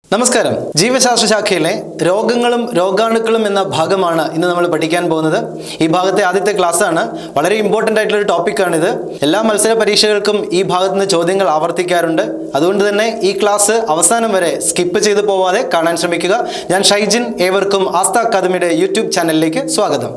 നമസ്കാരം ജീവശാസ്ത്ര ശാഖയിലെ രോഗങ്ങളും രോഗാണുക്കളും എന്ന ഭാഗമാണ് ഇന്ന് നമ്മൾ പഠിക്കാൻ പോകുന്നത് ഈ ഭാഗത്തെ ആദ്യത്തെ ക്ലാസ് ആണ് വളരെ ഇമ്പോർട്ടൻ്റ് ആയിട്ടുള്ള ഒരു ടോപ്പിക്കാണിത് എല്ലാ മത്സര പരീക്ഷകൾക്കും ഈ ഭാഗത്ത് നിന്ന് ചോദ്യങ്ങൾ ആവർത്തിക്കാറുണ്ട് അതുകൊണ്ട് തന്നെ ഈ ക്ലാസ് അവസാനം വരെ സ്കിപ്പ് ചെയ്തു പോവാതെ കാണാൻ ശ്രമിക്കുക ഞാൻ ഷൈജിൻ ഏവർക്കും ആസ്ഥ അക്കാദമിയുടെ യൂട്യൂബ് ചാനലിലേക്ക് സ്വാഗതം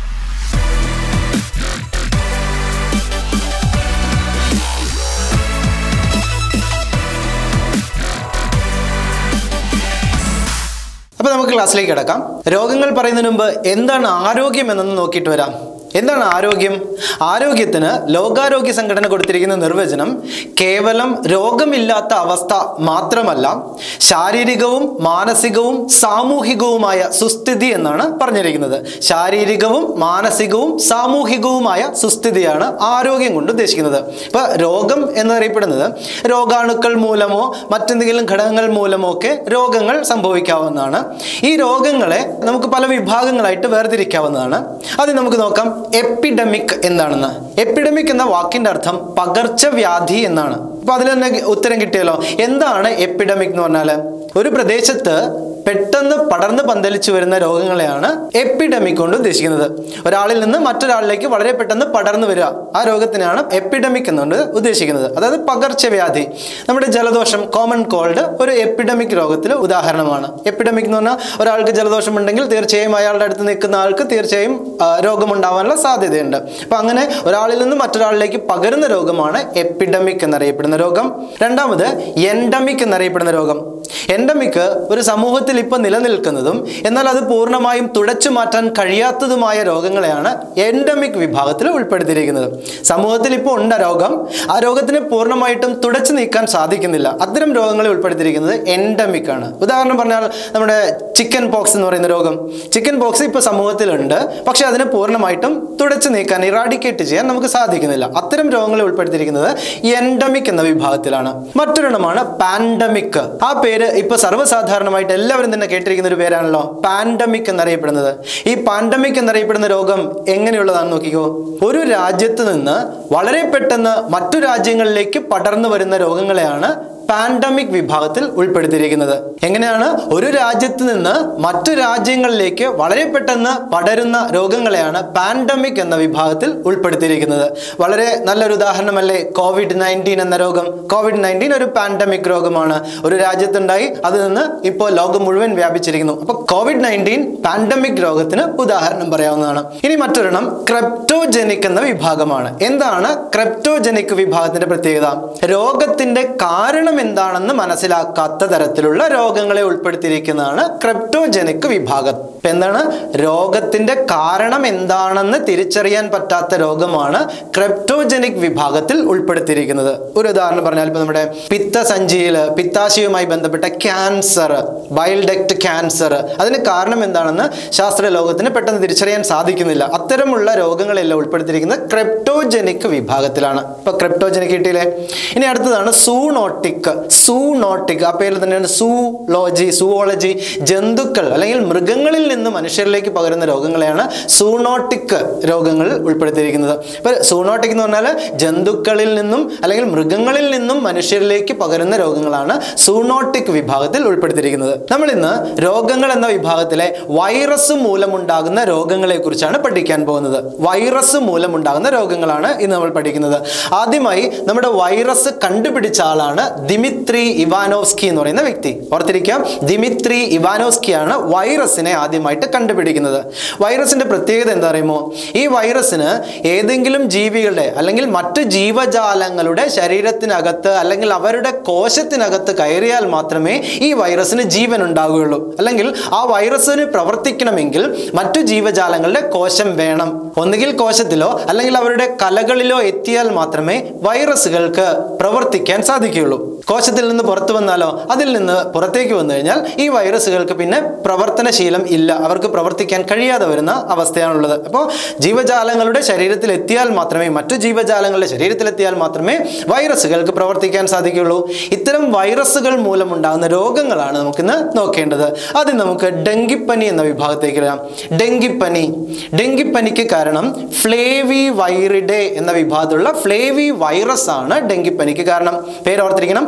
അപ്പോൾ നമുക്ക് ക്ലാസ്സിലേക്ക് കിടക്കാം രോഗങ്ങൾ പറയുന്നതിന് മുമ്പ് എന്താണ് ആരോഗ്യം എന്നൊന്ന് നോക്കിയിട്ട് വരാം എന്താണ് ആരോഗ്യം ആരോഗ്യത്തിന് ലോകാരോഗ്യ സംഘടന കൊടുത്തിരിക്കുന്ന നിർവചനം കേവലം രോഗമില്ലാത്ത അവസ്ഥ മാത്രമല്ല ശാരീരികവും മാനസികവും സാമൂഹികവുമായ സുസ്ഥിതി എന്നാണ് പറഞ്ഞിരിക്കുന്നത് ശാരീരികവും മാനസികവും സാമൂഹികവുമായ സുസ്ഥിതിയാണ് ആരോഗ്യം കൊണ്ട് ഉദ്ദേശിക്കുന്നത് ഇപ്പൊ രോഗം എന്നറിയപ്പെടുന്നത് രോഗാണുക്കൾ മൂലമോ മറ്റെന്തെങ്കിലും ഘടകങ്ങൾ മൂലമോ ഒക്കെ രോഗങ്ങൾ സംഭവിക്കാവുന്നതാണ് ഈ രോഗങ്ങളെ നമുക്ക് പല വിഭാഗങ്ങളായിട്ട് വേർതിരിക്കാവുന്നതാണ് അത് നമുക്ക് നോക്കാം എപ്പിഡമിക് എന്താണെന്ന് എപ്പിഡമിക് എന്ന വാക്കിന്റെ അർത്ഥം പകർച്ചവ്യാധി എന്നാണ് അപ്പൊ അതിൽ തന്നെ ഉത്തരം കിട്ടിയല്ലോ എന്താണ് എപ്പിഡമിക് എന്ന് പറഞ്ഞാൽ ഒരു പ്രദേശത്ത് പെട്ടെന്ന് പടർന്ന് പന്തലിച്ചു വരുന്ന രോഗങ്ങളെയാണ് എപ്പിഡമിക് കൊണ്ട് ഉദ്ദേശിക്കുന്നത് ഒരാളിൽ നിന്ന് മറ്റൊരാളിലേക്ക് വളരെ പെട്ടെന്ന് പടർന്നു വരിക ആ രോഗത്തിനാണ് എപ്പിഡമിക് എന്നുകൊണ്ട് ഉദ്ദേശിക്കുന്നത് അതായത് പകർച്ചവ്യാധി നമ്മുടെ ജലദോഷം കോമൺ കോൾഡ് ഒരു എപ്പിഡമിക് രോഗത്തിൽ ഉദാഹരണമാണ് എപ്പിഡമിക് എന്ന് പറഞ്ഞാൽ ഒരാൾക്ക് ജലദോഷം ഉണ്ടെങ്കിൽ തീർച്ചയായും അയാളുടെ അടുത്ത് നിൽക്കുന്ന ആൾക്ക് തീർച്ചയായും ആ, രോഗമുണ്ടാവാനുള്ള സാധ്യതയുണ്ട് അപ്പൊ അങ്ങനെ ഒരാളിൽ നിന്ന് മറ്റൊരാളിലേക്ക് പകരുന്ന രോഗമാണ് എപ്പിഡമിക് എന്നറിയപ്പെടുന്ന രോഗം രണ്ടാമത് എൻഡമിക് എന്നറിയപ്പെടുന്ന രോഗം എൻഡമിക് ഒരു സമൂഹത്തിൽ ഇപ്പം നിലനിൽക്കുന്നതും എന്നാൽ അത് പൂർണ്ണമായും തുടച്ചു മാറ്റാൻ കഴിയാത്തതുമായ രോഗങ്ങളെയാണ് എൻഡമിക് വിഭാഗത്തിൽ ഉൾപ്പെടുത്തിയിരിക്കുന്നത് സമൂഹത്തിൽ ഇപ്പോൾ ഉണ്ട് ആ രോഗം ആ രോഗത്തിനെ പൂർണ്ണമായിട്ടും തുടച്ചു നീക്കാൻ സാധിക്കുന്നില്ല അത്തരം രോഗങ്ങളെ ഉൾപ്പെടുത്തിയിരിക്കുന്നത് എൻഡമിക് ആണ് ഉദാഹരണം പറഞ്ഞാൽ നമ്മുടെ ചിക്കൻ പോക്സ് എന്ന് പറയുന്ന രോഗം ചിക്കൻ പോക്സ് ഇപ്പോൾ സമൂഹത്തിലുണ്ട് പക്ഷെ അതിനെ പൂർണ്ണമായിട്ടും തുടച്ചു നീക്കാൻ ഇറാഡിക്കേറ്റ് ചെയ്യാൻ നമുക്ക് സാധിക്കുന്നില്ല അത്തരം രോഗങ്ങളെ ഉൾപ്പെടുത്തിയിരിക്കുന്നത് എൻഡമിക് എന്ന വിഭാഗത്തിലാണ് മറ്റൊരെണ്ണമാണ് പാൻഡമിക് ആ പേര് ഇപ്പൊ സർവ്വസാധാരണമായിട്ട് എല്ലാവരും തന്നെ കേട്ടിരിക്കുന്ന ഒരു പേരാണല്ലോ പാൻഡമിക് എന്നറിയപ്പെടുന്നത് ഈ പാൻഡമിക് എന്നറിയപ്പെടുന്ന രോഗം എങ്ങനെയുള്ളതാണെന്ന് നോക്കിക്കോ ഒരു രാജ്യത്ത് നിന്ന് വളരെ പെട്ടെന്ന് മറ്റു രാജ്യങ്ങളിലേക്ക് പടർന്നു വരുന്ന രോഗങ്ങളെയാണ് പാൻഡമിക് വിഭാഗത്തിൽ ഉൾപ്പെടുത്തിയിരിക്കുന്നത് എങ്ങനെയാണ് ഒരു രാജ്യത്ത് നിന്ന് മറ്റു രാജ്യങ്ങളിലേക്ക് വളരെ പെട്ടെന്ന് പടരുന്ന രോഗങ്ങളെയാണ് പാൻഡമിക് എന്ന വിഭാഗത്തിൽ ഉൾപ്പെടുത്തിയിരിക്കുന്നത് വളരെ നല്ലൊരു ഉദാഹരണമല്ലേ കോവിഡ് നയൻറ്റീൻ എന്ന രോഗം കോവിഡ് നയൻറ്റീൻ ഒരു പാൻഡമിക് രോഗമാണ് ഒരു രാജ്യത്തുണ്ടായി അത് നിന്ന് ഇപ്പോൾ ലോകം മുഴുവൻ വ്യാപിച്ചിരിക്കുന്നു അപ്പൊ കോവിഡ് നയൻറ്റീൻ പാൻഡമിക് രോഗത്തിന് ഉദാഹരണം പറയാവുന്നതാണ് ഇനി മറ്റൊരെണ്ണം ക്രെപ്റ്റോജനിക് എന്ന വിഭാഗമാണ് എന്താണ് ക്രെപ്റ്റോജനിക് വിഭാഗത്തിന്റെ പ്രത്യേകത രോഗത്തിന്റെ കാരണം എന്താണെന്ന് മനസ്സിലാക്കാത്ത തരത്തിലുള്ള രോഗങ്ങളെ ഉൾപ്പെടുത്തിയിരിക്കുന്നതാണ് ക്രെപ്റ്റോജനിക് വിഭാഗം ഇപ്പൊ എന്താണ് രോഗത്തിന്റെ കാരണം എന്താണെന്ന് തിരിച്ചറിയാൻ പറ്റാത്ത രോഗമാണ് ക്രെപ്റ്റോജനിക് വിഭാഗത്തിൽ ഉൾപ്പെടുത്തിയിരിക്കുന്നത് ഒരു ഉദാഹരണം പറഞ്ഞാൽ ഇപ്പൊ നമ്മുടെ പിത്തസഞ്ചിയിൽ പിത്താശയവുമായി ബന്ധപ്പെട്ട ക്യാൻസർ ബൈൽ ഡക്ട് ക്യാൻസർ അതിന് കാരണം എന്താണെന്ന് ശാസ്ത്ര ലോകത്തിന് പെട്ടെന്ന് തിരിച്ചറിയാൻ സാധിക്കുന്നില്ല അത്തരമുള്ള രോഗങ്ങളെല്ലാം ഉൾപ്പെടുത്തിയിരിക്കുന്നത് ക്രെപ്റ്റോജനിക് വിഭാഗത്തിലാണ് ഇപ്പൊ ക്രെപ്റ്റോജനിക് കിട്ടിയില്ലേ ഇനി അടുത്തതാണ് സൂണോട്ടിക് സൂണോട്ടിക് ആ പേരിൽ തന്നെയാണ് സൂലോജി സൂവോളജി ജന്തുക്കൾ അല്ലെങ്കിൽ മൃഗങ്ങളിൽ നിന്ന് മനുഷ്യരിലേക്ക് പകരുന്ന രോഗങ്ങളെയാണ് സൂണോട്ടിക് രോഗങ്ങൾ ഉൾപ്പെടുത്തിയിരിക്കുന്നത് ഇപ്പൊ സൂണോട്ടിക് എന്ന് പറഞ്ഞാൽ ജന്തുക്കളിൽ നിന്നും അല്ലെങ്കിൽ മൃഗങ്ങളിൽ നിന്നും മനുഷ്യരിലേക്ക് പകരുന്ന രോഗങ്ങളാണ് സൂണോട്ടിക് വിഭാഗത്തിൽ ഉൾപ്പെടുത്തിയിരിക്കുന്നത് നമ്മൾ ഇന്ന് രോഗങ്ങൾ എന്ന വിഭാഗത്തിലെ വൈറസ് മൂലമുണ്ടാകുന്ന രോഗങ്ങളെ കുറിച്ചാണ് പഠിക്കാൻ പോകുന്നത് വൈറസ് മൂലമുണ്ടാകുന്ന രോഗങ്ങളാണ് ഇന്ന് നമ്മൾ പഠിക്കുന്നത് ആദ്യമായി നമ്മുടെ വൈറസ് കണ്ടുപിടിച്ച ആളാണ് ദിമിത്രി ഇവാനോസ്കി എന്ന് പറയുന്ന വ്യക്തി ഓർത്തിരിക്കാം ദിമിത്രി ഇവാനോസ്കിയാണ് വൈറസിനെ ആദ്യമായിട്ട് കണ്ടുപിടിക്കുന്നത് വൈറസിന്റെ പ്രത്യേകത എന്താ അറിയുമോ ഈ വൈറസിന് ഏതെങ്കിലും ജീവികളുടെ അല്ലെങ്കിൽ മറ്റു ജീവജാലങ്ങളുടെ ശരീരത്തിനകത്ത് അല്ലെങ്കിൽ അവരുടെ കോശത്തിനകത്ത് കയറിയാൽ മാത്രമേ ഈ വൈറസിന് ജീവൻ ഉണ്ടാവുകയുള്ളൂ അല്ലെങ്കിൽ ആ വൈറസിന് പ്രവർത്തിക്കണമെങ്കിൽ മറ്റു ജീവജാലങ്ങളുടെ കോശം വേണം ഒന്നുകിൽ കോശത്തിലോ അല്ലെങ്കിൽ അവരുടെ കലകളിലോ എത്തിയാൽ മാത്രമേ വൈറസുകൾക്ക് പ്രവർത്തിക്കാൻ സാധിക്കുകയുള്ളൂ കോശത്തിൽ നിന്ന് പുറത്തു വന്നാലോ അതിൽ നിന്ന് പുറത്തേക്ക് വന്നു കഴിഞ്ഞാൽ ഈ വൈറസുകൾക്ക് പിന്നെ പ്രവർത്തനശീലം ഇല്ല അവർക്ക് പ്രവർത്തിക്കാൻ കഴിയാതെ വരുന്ന അവസ്ഥയാണുള്ളത് അപ്പോൾ ജീവജാലങ്ങളുടെ ശരീരത്തിൽ എത്തിയാൽ മാത്രമേ മറ്റു ജീവജാലങ്ങളുടെ ശരീരത്തിലെത്തിയാൽ മാത്രമേ വൈറസുകൾക്ക് പ്രവർത്തിക്കാൻ സാധിക്കുകയുള്ളൂ ഇത്തരം വൈറസുകൾ മൂലമുണ്ടാകുന്ന രോഗങ്ങളാണ് നമുക്കിന്ന് നോക്കേണ്ടത് ആദ്യം നമുക്ക് ഡെങ്കിപ്പനി എന്ന വിഭാഗത്തേക്ക് വരാം ഡെങ്കിപ്പനി ഡെങ്കിപ്പനിക്ക് കാരണം ഫ്ലേവി വൈറിഡേ എന്ന വിഭാഗത്തിലുള്ള ഫ്ലേവി വൈറസ് ആണ് ഡെങ്കിപ്പനിക്ക് കാരണം പേരോർത്തിരിക്കണം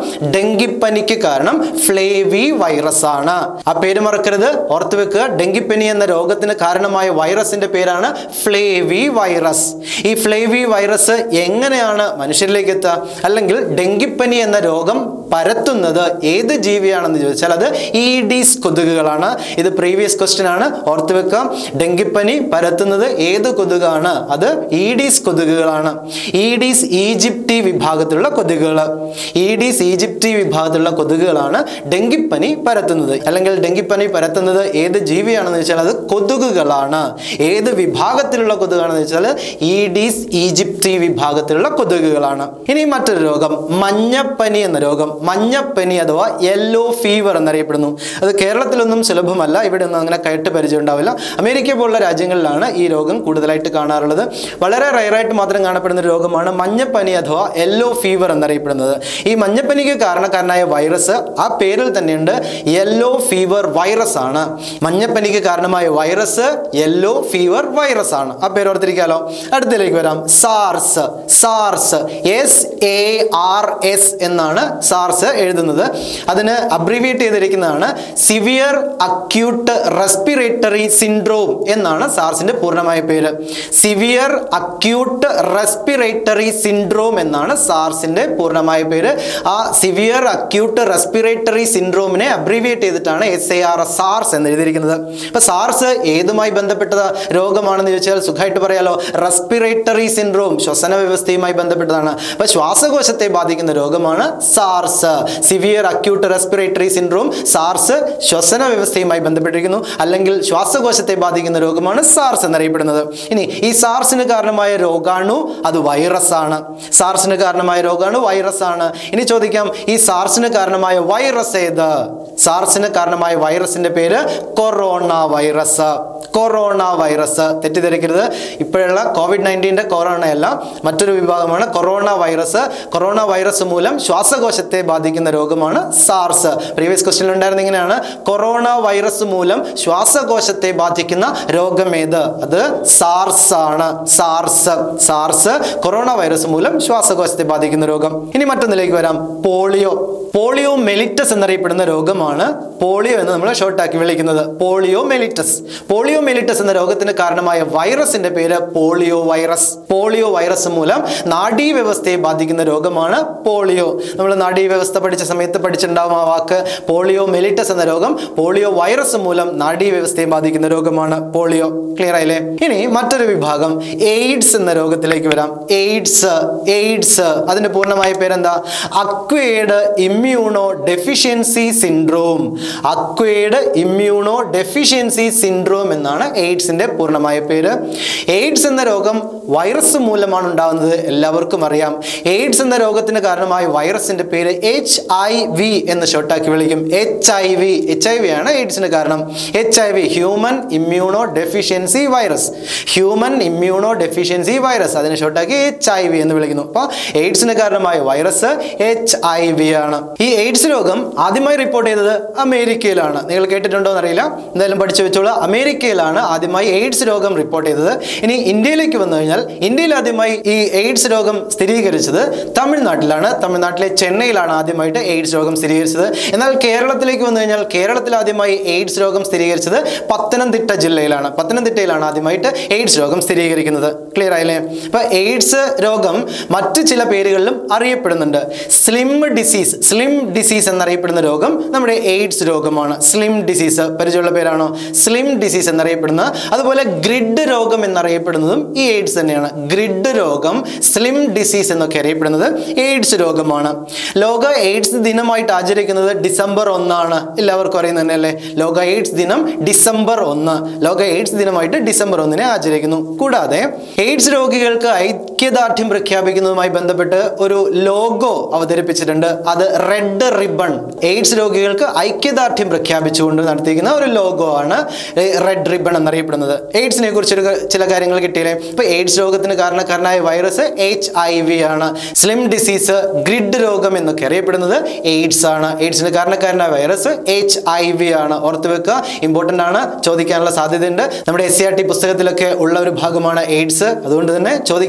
ഡെങ്കിപ്പനിക്ക് കാരണം ഫ്ലേവി വൈറസ് ആണ് ആ പേര് മറക്കരുത് ഓർത്തു വെക്കുക ഡെങ്കിപ്പനി എന്ന രോഗത്തിന് കാരണമായ വൈറസിന്റെ പേരാണ് ഫ്ലേവി വൈറസ് ഈ ഫ്ലേവി വൈറസ് എങ്ങനെയാണ് മനുഷ്യരിലേക്ക് എത്തുക അല്ലെങ്കിൽ ഡെങ്കിപ്പനി എന്ന രോഗം പരത്തുന്നത് ഏത് ജീവിയാണെന്ന് ചോദിച്ചാൽ അത് ഈഡീസ് കൊതുകുകളാണ് ഇത് പ്രീവിയസ് ക്വസ്റ്റ്യൻ ആണ് ഓർത്തു വെക്കുക ഡെങ്കിപ്പനി പരത്തുന്നത് ഏത് കൊതുകാണ് അത് ഈഡീസ് കൊതുകുകളാണ് ഈഡീസ് ഈജിപ്തി വിഭാഗത്തിലുള്ള കൊതുകുകൾ ഈഡീസ് ഈജിപ്തി വിഭാഗത്തിലുള്ള കൊതുകുകളാണ് ഡെങ്കിപ്പനി പരത്തുന്നത് അല്ലെങ്കിൽ ഡെങ്കിപ്പനി പരത്തുന്നത് ഏത് ജീവിയാണെന്ന് വെച്ചാൽ അത് കൊതുകുകളാണ് ഏത് വിഭാഗത്തിലുള്ള കൊതുകാണെന്ന് വെച്ചാൽ ഈഡീസ് ഈജിപ്തി വിഭാഗത്തിലുള്ള കൊതുകുകളാണ് ഇനി മറ്റൊരു രോഗം മഞ്ഞപ്പനി എന്ന രോഗം മഞ്ഞപ്പനി അഥവാ യെല്ലോ ഫീവർ എന്നറിയപ്പെടുന്നു അത് കേരളത്തിലൊന്നും സുലഭമല്ല ഇവിടെ ഒന്നും അങ്ങനെ കയറ്റ് പരിചയം ഉണ്ടാവില്ല അമേരിക്ക പോലുള്ള രാജ്യങ്ങളിലാണ് ഈ രോഗം കൂടുതലായിട്ട് കാണാറുള്ളത് വളരെ റയറായിട്ട് മാത്രം കാണപ്പെടുന്ന ഒരു രോഗമാണ് മഞ്ഞപ്പനി അഥവാ യെല്ലോ ഫീവർ എന്നറിയപ്പെടുന്നത് ഈ മഞ്ഞപ്പനിക്ക് കാരണക്കാരനായ വൈറസ് ആ പേരിൽ തന്നെയുണ്ട് യെല്ലോ ഫീവർ വൈറസ് ആണ് മഞ്ഞപ്പനിക്ക് കാരണമായ വൈറസ് യെല്ലോ ഫീവർ വൈറസ് ആണ് ആ പേര് ഓർത്തിരിക്കാലോ അടുത്തിലേക്ക് വരാം SARS SARS S A R S എന്നാണ് സാർസ് എഴുതുന്നത് അതിന് അബ്രിവിയേറ്റ് ചെയ്തിരിക്കുന്നതാണ് സിവിയർ അക്യൂട്ട് റെസ്പിറേറ്ററി സിൻഡ്രോം എന്നാണ് സാർസിന്റെ പൂർണ്ണമായ പേര് സിവിയർ അക്യൂട്ട് റെസ്പിറേറ്ററി സിൻഡ്രോം എന്നാണ് സാർസിന്റെ പൂർണ്ണമായ പേര് ആ സിവിയർ അക്യൂട്ട് റെസ്പിറേറ്ററി സിൻഡ്രോമിനെ അബ്രിവിയേറ്റ് ചെയ്തിട്ടാണ് എസ് എ ആർ സാർസ് എന്ന് എഴുതിയിരിക്കുന്നത് അപ്പൊ സാർസ് ഏതുമായി ബന്ധപ്പെട്ട രോഗമാണെന്ന് ചോദിച്ചാൽ സുഖമായിട്ട് പറയാലോ റെസ്പിറേറ്ററി സിൻഡ്രോം ശ്വസന വ്യവസ്ഥയുമായി ബന്ധപ്പെട്ടതാണ് അപ്പൊ ശ്വാസകോശത്തെ ബാധിക്കുന്ന രോഗമാണ് SARS severe acute respiratory syndrome SARS ശ്വസന വ്യവസ്ഥയുമായി ബന്ധപ്പെട്ടിരിക്കുന്നു അല്ലെങ്കിൽ ശ്വാസകോശത്തെ ബാധിക്കുന്ന രോഗമാണ് സാർസ് എന്നറിയപ്പെടുന്നത് ഇനി ഈ സാർസിന് കാരണമായ രോഗാണു അത് വൈറസ് ആണ് സാർസിന് കാരണമായ രോഗാണു വൈറസ് ആണ് ഇനി ചോദിക്കാം ഈ സാർസിന് കാരണമായ വൈറസ് ഏത് സാർസിന് കാരണമായ വൈറസിന്റെ പേര് കൊറോണ വൈറസ് കൊറോണ വൈറസ് തെറ്റിദ്ധരിക്കരുത് ഇപ്പോഴുള്ള കോവിഡ് നയൻറ്റീൻ്റെ കൊറോണ അല്ല മറ്റൊരു വിഭാഗമാണ് കൊറോണ വൈറസ് കൊറോണ വൈറസ് മൂലം ശ്വാസകോശത്തെ ബാധിക്കുന്ന രോഗമാണ് സാർസ് പ്രീവിയസ് ക്വസ്റ്റ്യൻ ഉണ്ടായിരുന്ന ഇങ്ങനെയാണ് കൊറോണ വൈറസ് മൂലം ശ്വാസകോശത്തെ ബാധിക്കുന്ന രോഗം ഏത് അത് സാർസ് ആണ് സാർസ് സാർസ് കൊറോണ വൈറസ് മൂലം ശ്വാസകോശത്തെ ബാധിക്കുന്ന രോഗം ഇനി മറ്റൊന്നിലേക്ക് വരാം പോളിയോ പോളിയോ മെലിറ്റസ് എന്നറിയപ്പെടുന്ന രോഗമാണ് പോളിയോ എന്ന് നമ്മൾ ഷോർട്ടാക്കി വിളിക്കുന്നത് പോളിയോ മെലിറ്റസ് പോളിയോ മെലിറ്റസ് എന്ന രോഗത്തിന് കാരണമായ വൈറസിന്റെ പേര് പോളിയോ വൈറസ് പോളിയോ വൈറസ് മൂലം നാഡീവ്യവസ്ഥയെ ബാധിക്കുന്ന രോഗമാണ് പോളിയോ നമ്മൾ നാഡീവ്യവസ്ഥ പഠിച്ച സമയത്ത് പഠിച്ചിട്ടുണ്ടാവും ആ വാക്ക് പോളിയോ മെലിറ്റസ് എന്ന രോഗം പോളിയോ വൈറസ് മൂലം നാഡീവ്യവസ്ഥയെ ബാധിക്കുന്ന രോഗമാണ് പോളിയോ ക്ലിയർ ആയില്ലേ ഇനി മറ്റൊരു വിഭാഗം എയ്ഡ്സ് എന്ന രോഗത്തിലേക്ക് വരാം എയ്ഡ്സ് എയ്ഡ്സ് അതിന്റെ പൂർണ്ണമായ പേരെന്താ acquired immunodeficiency syndrome acquired immunodeficiency syndrome എന്നാണ് എയ്ഡ്സിന്റെ പൂർണ്ണമായ പേര് എയ്ഡ്സ് എന്ന രോഗം വൈറസ് മൂലമാണ് ഉണ്ടാകുന്നത് എല്ലാവർക്കും അറിയാം എയ്ഡ്സ് എന്ന രോഗത്തിന് കാരണമായ വൈറസിന്റെ പേര് എച്ച് ഐ വി എന്ന് ഷോർട്ടാക്കി വിളിക്കും H I V H I V ആണ് എയ്ഡ്സിന് കാരണം H I V human immunodeficiency virus human immunodeficiency virus അതിനെ ഷോർട്ടാക്കി എച്ച് ഐ വി എന്ന് വിളിക്കുന്നു അപ്പോൾ എയ്ഡ്സിന് കാരണമായ വൈറസ് എച്ച് ഐ വി ആണ് ഈ എയ്ഡ്സ് രോഗം ആദ്യമായി റിപ്പോർട്ട് ചെയ്തത് അമേരിക്കയിലാണ് നിങ്ങൾ കേട്ടിട്ടുണ്ടോ എന്നറിയില്ല എന്തായാലും പഠിച്ചു വെച്ചോളൂ അമേരിക്കയിലാണ് ആദ്യമായി എയ്ഡ്സ് രോഗം റിപ്പോർട്ട് ചെയ്തത് ഇനി ഇന്ത്യയിലേക്ക് വന്നു കഴിഞ്ഞാൽ ഇന്ത്യയിൽ ആദ്യമായി ഈ എയ്ഡ്സ് രോഗം സ്ഥിരീകരിച്ചത് തമിഴ്നാട്ടിലാണ് തമിഴ്നാട്ടിലെ ചെന്നൈയിലാണ് ആദ്യമായിട്ട് എയ്ഡ്സ് രോഗം സ്ഥിരീകരിച്ചത് എന്നാൽ കേരളത്തിലേക്ക് വന്നു കഴിഞ്ഞാൽ കേരളത്തിൽ ആദ്യമായി എയ്ഡ്സ് രോഗം സ്ഥിരീകരിച്ചത് പത്തനംതിട്ട ജില്ലയിലാണ് പത്തനംതിട്ടയിലാണ് ആദ്യമായിട്ട് എയ്ഡ്സ് രോഗം സ്ഥിരീകരിക്കുന്നത് ക്ലിയർ ആയില്ലേ അപ്പൊ എയ്ഡ്സ് രോഗം മറ്റ് ചില പേരുകളിലും അറിയപ്പെടുന്നുണ്ട് സ്ലിം ഡിസീസ് സ്ലിം ഡിസീസ് എന്നറിയപ്പെടുന്ന രോഗം നമ്മുടെ എയ്ഡ്സ് രോഗമാണ് സ്ലിം ഡിസീസ് പരിചയമുള്ള പേരാണോ സ്ലിം ഡിസീസ് എന്നറിയപ്പെടുന്ന അതുപോലെ ഗ്രിഡ് രോഗം എന്നറിയപ്പെടുന്നതും ഈ എയ്ഡ്സ് തന്നെയാണ് ഗ്രിഡ് രോഗം സ്ലിം ഡിസീസ് എന്നൊക്കെ അറിയപ്പെടുന്നത് എയ്ഡ്സ് രോഗമാണ് ലോക എയ്ഡ്സ് ദിനമായിട്ട് ആചരിക്കുന്നത് ഡിസംബർ ഒന്നാണ് എല്ലാവർക്കും അറിയുന്നത് തന്നെയല്ലേ ലോക എയ്ഡ്സ് ദിനം ഡിസംബർ ഒന്ന് ലോക എയ്ഡ്സ് ദിനമായിട്ട് ഡിസംബർ ഒന്നിനെ ആചരിക്കുന്നു കൂടാതെ എയ്ഡ്സ് രോഗികൾക്ക് ഐക്യദാർഢ്യം പ്രഖ്യാപിക്കുന്നതുമായി ബന്ധപ്പെട്ട് ഒരു ലോഗോ അവതരിപ്പിച്ചിട്ടുണ്ട് അത് റെഡ് റിബൺ എയ്ഡ്സ് രോഗികൾക്ക് ഐക്യദാർഢ്യം പ്രഖ്യാപിച്ചുകൊണ്ട് നടത്തിയിരിക്കുന്ന ഒരു ലോഗോ ആണ് റെഡ് റിബൺ എന്നറിയപ്പെടുന്നത് എയ്ഡ്സിനെ കുറിച്ച് ഒരു ചില കാര്യങ്ങൾ കിട്ടിയില്ലേ ഇപ്പൊ എയ്ഡ്സ് രോഗത്തിന് കാരണക്കാരനായ വൈറസ് എച്ച് ഐ വി ആണ് സ്ലിം ഡിസീസ് ഗ്രിഡ് രോഗം എന്നൊക്കെ അറിയപ്പെടുന്നത് എയ്ഡ്സ് ആണ് എയ്ഡ്സിന് കാരണക്കാരനായ വൈറസ് എച്ച് ഐ വി ആണ് ഓർത്ത് വെക്കുക ഇമ്പോർട്ടൻ്റ് ആണ് ചോദിക്കാനുള്ള സാധ്യതയുണ്ട് നമ്മുടെ എസ് സി ആർ ടി പുസ്തകത്തിലൊക്കെ ഉള്ള ഒരു ഭാഗമാണ് എയ്ഡ്സ് അതുകൊണ്ട് തന്നെ ചോദിക്കാനുള്ള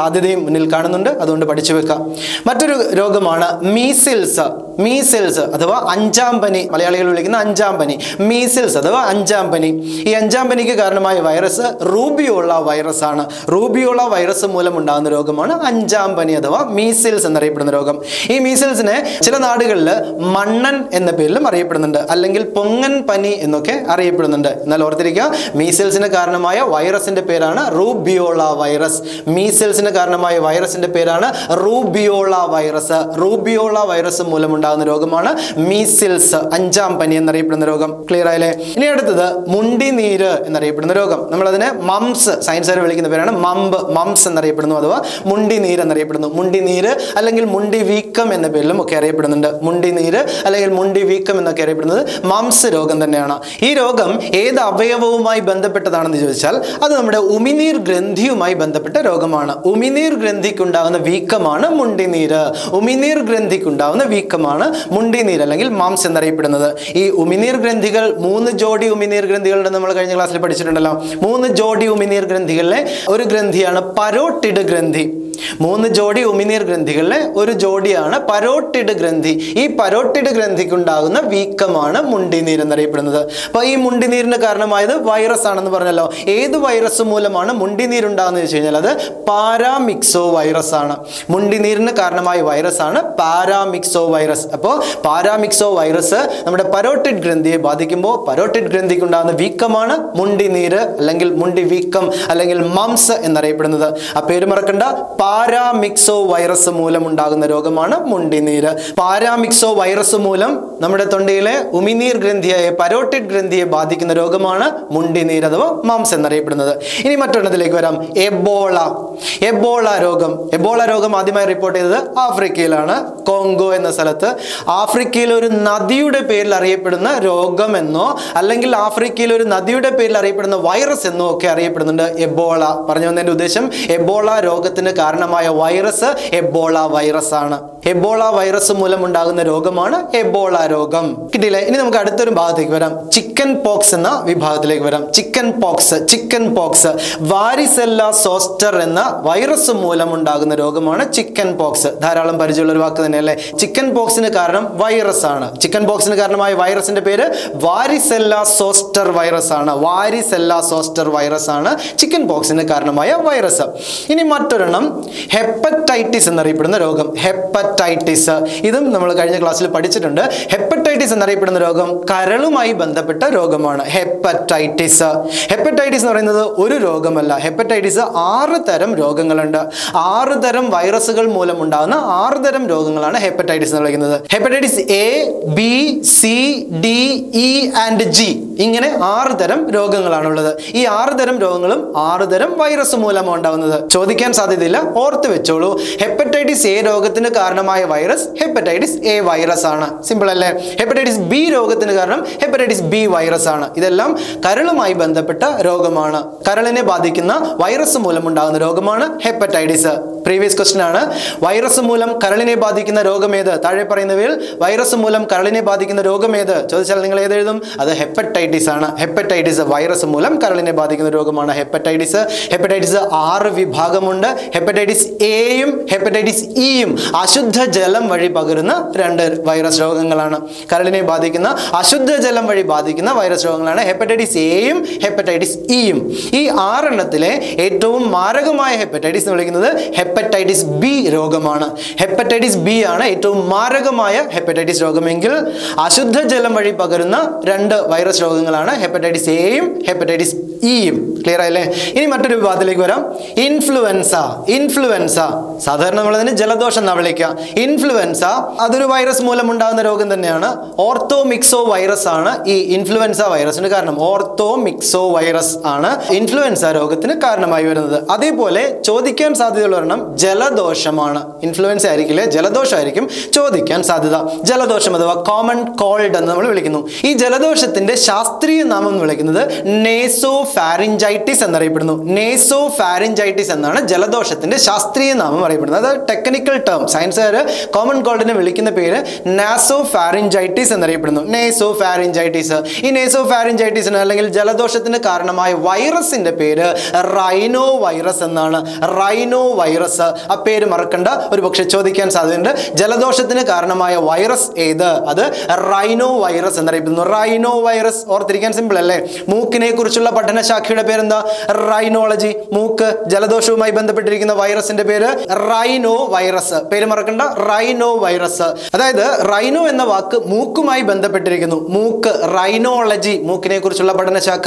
സാധ്യതയും മുന്നിൽ കാണുന്നുണ്ട് അതുകൊണ്ട് പഠിച്ചു വെക്കാം മറ്റൊരു രോഗമാണ് മീസിൽസ് മീസിൽസ് അഥവാ അഞ്ചാം പനി മലയാളികൾ വിളിക്കുന്ന അഞ്ചാം പനി മീസിൽസ് അഥവാ അഞ്ചാം പനി ഈ അഞ്ചാം പനിക്ക് കാരണമായ വൈറസ് റൂബിയോള വൈറസ് ആണ് റൂബിയോള വൈറസ് മൂലം ഉണ്ടാകുന്ന രോഗമാണ് അഞ്ചാം പനി അഥവാ മീസിൽസ് എന്നറിയപ്പെടുന്ന രോഗം ഈ മീസിൽസിനെ ചില നാടുകളിൽ മണ്ണൻ എന്ന പേരിലും അറിയപ്പെടുന്നുണ്ട് അല്ലെങ്കിൽ പൊങ്ങൻ പനി എന്നൊക്കെ അറിയപ്പെടുന്നുണ്ട് എന്നാൽ ഓർത്തിരിക്കുക മീസിൽസിന് കാരണമായ വൈറസിന്റെ പേരാണ് റൂബിയോള വൈറസ് മീസിൽസിന് കാരണമായ വൈറസിന്റെ പേരാണ് റൂബിയോള വൈറസ് റൂബിയോള വൈറസ് മൂലം ഉണ്ടാകുന്ന രോഗമാണ് മീസിൽസ് അഞ്ചാം പനി എന്നറിയപ്പെടുന്ന രോഗം ക്ലിയർ ആയില്ലേ ഇനി അടുത്തത് മുണ്ടിനീര് എന്നറിയപ്പെടുന്ന രോഗം നമ്മളതിനെ മംസ് സയൻസുകാർ വിളിക്കുന്ന പേരാണ് മമ്പ് മംസ് എന്നറിയപ്പെടുന്നു അഥവാ മുണ്ടിനീര് എന്നറിയപ്പെടുന്നു മുണ്ടിനീര് അല്ലെങ്കിൽ മുണ്ടി വീക്കം എന്ന പേരിലും ഒക്കെ അറിയപ്പെടുന്നുണ്ട് മുണ്ടിനീര് അല്ലെങ്കിൽ മുണ്ടി വീക്കം എന്നൊക്കെ അറിയപ്പെടുന്നത് മംസ് രോഗം തന്നെയാണ് ഈ രോഗം ഏത് അവയവവുമായി ബന്ധപ്പെട്ടതാണെന്ന് ചോദിച്ചാൽ അത് നമ്മുടെ ഉമിനീർ ഗ്രന്ഥിയുമായി ബന്ധപ്പെട്ട രോഗമാണ് ഉമിനീർ ഗ്രന്ഥിക്കുണ്ടാകുന്ന വീക്കമാണ് മുണ്ടിനീര് ഉമിനീർ ഗ്രന്ഥിക്കുണ്ടാകുന്ന വീക്കമാണ് മുണ്ടിനീര് അല്ലെങ്കിൽ മംസ് എന്നറിയപ്പെടുന്നത് ഈ ഉമിനീർ ഗ്രന്ഥികൾ മൂന്ന് ജോഡി ഉമിനീർ ഗ്രന്ഥികളുടെ നമ്മൾ കഴിഞ്ഞ ക്ലാസ്സിൽ പഠിച്ചിട്ടുണ്ടല്ലോ മൂന്ന് ജോഡി ഉമിനീർ ഗ്രന്ഥികളിലെ ഒരു ഗ്രന്ഥിയാണ് പരോട്ടിഡ് ഗ്രന്ഥി മൂന്ന് ജോഡി ഉമിനീർ ഗ്രന്ഥികളിലെ ഒരു ജോഡിയാണ് പരോട്ടിഡ് ഗ്രന്ഥി ഈ പരോട്ടിഡ് ഗ്രന്ഥിക്കുണ്ടാകുന്ന വീക്കമാണ് മുണ്ടിനീർ എന്നറിയപ്പെടുന്നത് അപ്പോൾ ഈ മുണ്ടിനീരിന് കാരണമായത് വൈറസ് ആണെന്ന് പറഞ്ഞല്ലോ ഏത് വൈറസ് മൂലമാണ് മുണ്ടിനീർ ഉണ്ടാകുന്നത് വെച്ച് കഴിഞ്ഞാൽ അത് പാരാമിക്സോ വൈറസ് ആണ് മുണ്ടിനീരിന് കാരണമായ വൈറസ് ആണ് പാരാമിക്സോ വൈറസ് അപ്പോൾ പാരാമിക്സോ വൈറസ് നമ്മുടെ പരോട്ടിഡ് ഗ്രന്ഥിയെ ബാധിക്കുമ്പോൾ പരോട്ടിഡ് ഗ്രന്ഥിക്കുണ്ടാകുന്ന വീക്കമാണ് മുണ്ടിനീര് അല്ലെങ്കിൽ മുണ്ടി വീക്കം അല്ലെങ്കിൽ മംസ് എന്നറിയപ്പെടുന്നത് ആ പേര് മറക്കണ്ട പാരാമിക്സോ വൈറസ് മൂലം ഉണ്ടാകുന്ന രോഗമാണ് മുണ്ടിനീര് പാരാമിക്സോ വൈറസ് മൂലം നമ്മുടെ തൊണ്ടയിലെ ഉമിനീർ ഗ്രന്ഥിയായ പരോട്ടിഡ് ഗ്രന്ഥിയെ ബാധിക്കുന്ന രോഗമാണ് മുണ്ടിനീര് അഥവാ മംസ് എന്നറിയപ്പെടുന്നത് ഇനി മറ്റൊരെണ്ണത്തിലേക്ക് വരാം എബോള എബോള രോഗം എബോള രോഗം ആദ്യമായി റിപ്പോർട്ട് ചെയ്തത് ആഫ്രിക്കയിലാണ് കോങ്കോ എന്ന സ്ഥലത്ത് ആഫ്രിക്കയിൽ ഒരു നദിയുടെ പേരിൽ അറിയപ്പെടുന്ന രോഗമെന്നോ അല്ലെങ്കിൽ ആഫ്രിക്കയിൽ ഒരു നദിയുടെ പേരിൽ അറിയപ്പെടുന്ന വൈറസ് എന്നോ ഒക്കെ അറിയപ്പെടുന്നുണ്ട് എബോള പറഞ്ഞു വന്നതിന്റെ ഉദ്ദേശം എബോള രോഗത്തിന് കാരണമായ വൈറസ് എബോള വൈറസ് ആണ് എബോള വൈറസ് മൂലം ഉണ്ടാകുന്ന രോഗമാണ് എബോള രോഗം കിട്ടിയില്ലേ ഇനി നമുക്ക് അടുത്തൊരു ഭാഗത്തേക്ക് വരാം ചിക്കൻ പോക്സ് എന്ന വിഭാഗത്തിലേക്ക് വരാം chickenpox chickenpox varicella zoster എന്ന വൈറസ് മൂലം ഉണ്ടാകുന്ന രോഗമാണ് ചിക്കൻ പോക്സ് ധാരാളം പരിചയമുള്ള ഒരു വാക്ക് തന്നെയല്ലേ ചിക്കൻ പോക്സിന് കാരണം വൈറസ് ആണ് ചിക്കൻ പോക്സിന് കാരണമായ വൈറസിന്റെ പേര് വാരിസെല്ല സോസ്റ്റർ വൈറസ് ആണ് വാരിസെല്ല സോസ്റ്റർ വൈറസ് ആണ് ചിക്കൻ പോക്സിന് കാരണമായ വൈറസ് ഇനി മറ്റൊരെണ്ണം ഹെപ്പറ്റൈറ്റിസ് എന്നറിയപ്പെടുന്ന രോഗം ഹെപ്പറ്റൈറ്റിസ് ഇതും നമ്മൾ കഴിഞ്ഞ ക്ലാസ്സിൽ പഠിച്ചിട്ടുണ്ട് ഹെപ്പറ്റൈറ്റിസ് എന്നറിയപ്പെടുന്ന രോഗം കരളുമായി ബന്ധപ്പെട്ട രോഗമാണ് ഹെപ്പറ്റൈറ്റിസ് ഹെപ്പറ്റൈറ്റിസ് എന്ന് പറയുന്നത് ഒരു രോഗമല്ല ഹെപ്പറ്റൈറ്റിസ് ആറ് തരം രോഗങ്ങളുണ്ട് ആറ് തരം വൈറസുകൾ മൂലം ഉണ്ടാകുന്ന ആറ് തരം രോഗങ്ങളാണ് ഹെപ്പറ്റൈറ്റിസ് എന്ന് വിളിക്കുന്നത് hepatitis A B C D E and G ഇങ്ങനെ ആറ് തരം രോഗങ്ങളാണുള്ളത് ഈ ആറ് തരം രോഗങ്ങളും ആറ് തരം വൈറസ് മൂലമാണ് ഉണ്ടാകുന്നത് ചോദിക്കാൻ സാധ്യതയില്ല ഓർത്ത് വെച്ചോളൂ ഹെപ്പറ്റൈറ്റിസ് എ രോഗത്തിന് കാരണമായ വൈറസ് ഹെപ്പറ്റൈറ്റിസ് എ വൈറസ് ആണ് സിമ്പിൾ അല്ലേ ഹെപ്പറ്റൈറ്റിസ് ബി രോഗത്തിന് കാരണം ഹെപ്പറ്റൈറ്റിസ് ബി വൈറസ് ആണ് ഇതെല്ലാം കരളുമായി ബന്ധപ്പെട്ട രോഗമാണ് കരളിനെ ബാധിക്കുന്ന വൈറസ് മൂലം ഉണ്ടാകുന്ന രോഗമാണ് ഹെപ്പറ്റൈറ്റിസ് പ്രീവിയസ് ക്വസ്റ്റൻ ആണ് വൈറസ് മൂലം കരളിനെ ബാധിക്കുന്ന രോഗമേത് താഴെ പറയുന്നവയിൽ വൈറസ് മൂലം കരളിനെ ബാധിക്കുന്ന രോഗമേത് ചോദിച്ചാൽ നിങ്ങൾ ഏത് എഴുതും അത് ഹെപ്പറ്റൈറ്റിസ് ആണ് ഹെപ്പറ്റൈറ്റിസ് വൈറസ് മൂലം കരളിനെ ബാധിക്കുന്ന രോഗമാണ് ഹെപ്പറ്റൈറ്റിസ് ഹെപ്പറ്റൈറ്റിസ് ആറ് വിഭാഗമുണ്ട് ഹെപ്പറ്റൈറ്റിസ് എയും ഹെപ്പറ്റൈറ്റിസ് ഇയും അശുദ്ധ ജലം വഴി പകരുന്ന രണ്ട് വൈറസ് രോഗങ്ങളാണ് കരളിനെ ബാധിക്കുന്ന അശുദ്ധ ജലം വഴി ബാധിക്കുന്ന വൈറസ് രോഗങ്ങളാണ് ഹെപ്പറ്റൈറ്റിസ് എയും ഹെപ്പറ്റൈറ്റിസ് ഇയും ഈ ആറെണ്ണത്തിലെ ഏറ്റവും മാരകമായ ഹെപ്പറ്റൈറ്റിസ് എന്ന് വിളിക്കുന്നത് ഹെപ്പറ്റൈറ്റിസ് ബി രോഗമാണ് ഹെപ്പറ്റൈറ്റിസ് ബി ആണ് ഏറ്റവും മാരകമായ ഹെപ്പറ്റൈറ്റിസ് രോഗമെങ്കിൽ അശുദ്ധ ജലം വഴി പകരുന്ന രണ്ട് വൈറസ് രോഗങ്ങളാണ് ഹെപ്പറ്റൈറ്റിസ് എയും ഹെപ്പറ്റൈറ്റിസ് ഇയും ക്ലിയർ ആയില്ലേ ഇനി മറ്റൊരു വിഭാഗത്തിലേക്ക് വരാം ഇൻഫ്ലുവൻസ ഇൻഫ്ലുവൻസ സാധാരണ നമ്മളതിന് ജലദോഷം എന്നാ വിളിക്കുക ഇൻഫ്ലുവൻസ അതൊരു വൈറസ് മൂലം ഉണ്ടാകുന്ന രോഗം തന്നെയാണ് ഓർത്തോ മിക്സോ വൈറസ് ആണ് ഈ ഇൻഫ്ലുവൻസ വൈറസിന് കാരണം ഓർത്തോ മിക്സോ വൈറസ് ആണ് ഇൻഫ്ലുവൻസ രോഗത്തിന് കാരണമായി വരുന്നത് അതേപോലെ ചോദിക്കാൻ സാധ്യതയുള്ള ഒരെണ്ണം ജലദോഷമാണ് ഇൻഫ്ലുവൻസ ആയിരിക്കില്ല ജലദോഷമായിരിക്കും ചോദിക്കാൻ സാധ്യത ജലദോഷം അഥവാ കോമൺ കോൾഡ് എന്ന് നമ്മൾ വിളിക്കുന്നു ഈ ജലദോഷത്തിന്റെ ശാസ്ത്രീയ നാമം എന്ന് വിളിക്കുന്നത് നേസോ ഫാരിഞ്ചൈറ്റിസ് എന്നറിയപ്പെടുന്നു നേസോ ഫാരിഞ്ചൈറ്റിസ് എന്നാണ് ജലദോഷത്തിന്റെ ശാസ്ത്രീയ നാമം അറിയപ്പെടുന്നത് അത് ടെക്നിക്കൽ ടേം സയൻസുകാർ കോമൺ കോൾഡിനെ വിളിക്കുന്ന പേര് നാസോ ഫാരിഞ്ചൈറ്റിസ് എന്നറിയപ്പെടുന്നു നേസോ ഫാരിഞ്ചൈറ്റിസ് ഈ നേസോ ഫാരിഞ്ചൈറ്റിസിന് അല്ലെങ്കിൽ ജലദോഷത്തിന് കാരണമായ വൈറസിന്റെ പേര് റൈനോ വൈറസ് എന്നാണ് റൈനോ വൈറസ് ആ പേര് മറക്കണ്ട ഒരു പക്ഷെ ചോദിക്കാൻ സാധ്യതയുണ്ട് ജലദോഷത്തിന് കാരണമായ വൈറസ് ഏത് അത് റൈനോ വൈറസ് എന്നറിയപ്പെടുന്നു റൈനോ വൈറസ് ഓർത്തിരിക്കാൻ സിമ്പിൾ അല്ലേ മൂക്കിനെ കുറിച്ചുള്ള പഠനശാഖയുടെ പേരെന്താ റൈനോളജി മൂക്ക് ജലദോഷവുമായി ബന്ധപ്പെട്ടിരിക്കുന്ന വൈറസിന്റെ പേര് റൈനോ വൈറസ് പേര് മറക്കണ്ട റൈനോ വൈറസ് അതായത് റൈനോ എന്ന വാക്ക് മൂക്കുമായി ബന്ധപ്പെട്ടിരിക്കുന്നു മൂക്ക് റൈനോളജി മൂക്കിനെ കുറിച്ചുള്ള പഠനശാഖ